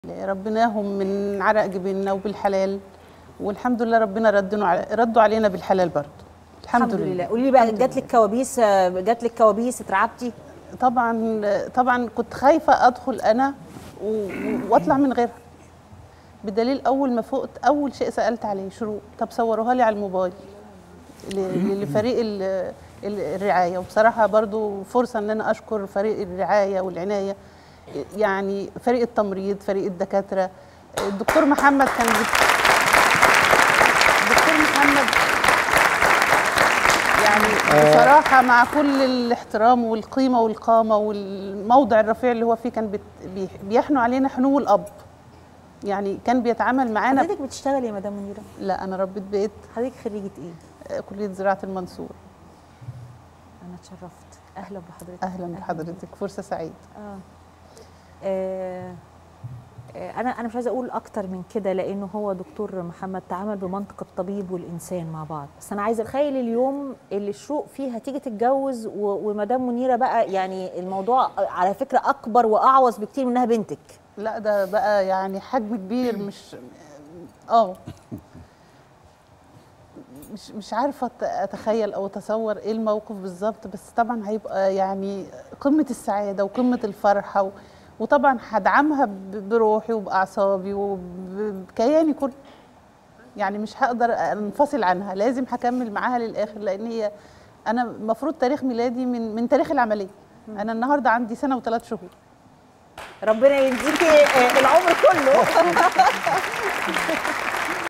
ربناهم من عرق جبيننا وبالحلال والحمد لله ربنا ردوا على ردوا علينا بالحلال برضه الحمد, الحمد لله قولي لي بقى جات لك كوابيس جات لك كوابيس اترعبتي طبعا طبعا كنت خايفه ادخل انا و- واطلع من غيرها بدليل اول ما فقت اول شيء سالت عليه شروق طب صوروها لي على الموبايل ل- لفريق ال- ال- الرعايه وبصراحه برضو فرصه ان انا اشكر فريق الرعايه والعنايه يعني فريق التمريض فريق الدكاتره الدكتور محمد كان بت- الدكتور محمد يعني بصراحة مع كل الاحترام والقيمة والقامة والموضع الرفيع اللي هو فيه كان بت- بي- بيحنوا علينا حنو الأب يعني كان بيتعامل معانا حضرتك بتشتغلي يا مدام منيره لا أنا ربيت بيت حضرتك خريجه ايه آه، كلية زراعة المنصورة انا اتشرفت اهلا بحضرتك أهلا بحضرتك فرصة سعيدة اه آه، آه، انا انا مش عايزه اقول اكتر من كده لانه هو دكتور محمد تعامل بمنطق الطبيب والانسان مع بعض بس انا عايزه اتخيل اليوم اللي الشروق فيه هتيجي تتجوز و- ومدام منيره بقى يعني الموضوع على فكره اكبر واعوز بكتير منها بنتك لا ده بقى يعني حجم كبير مش اه مش مش عارفه أت- اتخيل او اتصور ايه الموقف بالظبط بس طبعا هيبقى يعني قمه السعاده وقمه الفرحه و... وطبعا هدعمها ب- بروحي وباعصابي وبكياني كله يعني مش هقدر انفصل عنها لازم هكمل معاها للاخر لان هي انا المفروض تاريخ ميلادي من من تاريخ العمليه انا النهارده عندي سنه وثلاث شهور ربنا يديكي آه، العمر كله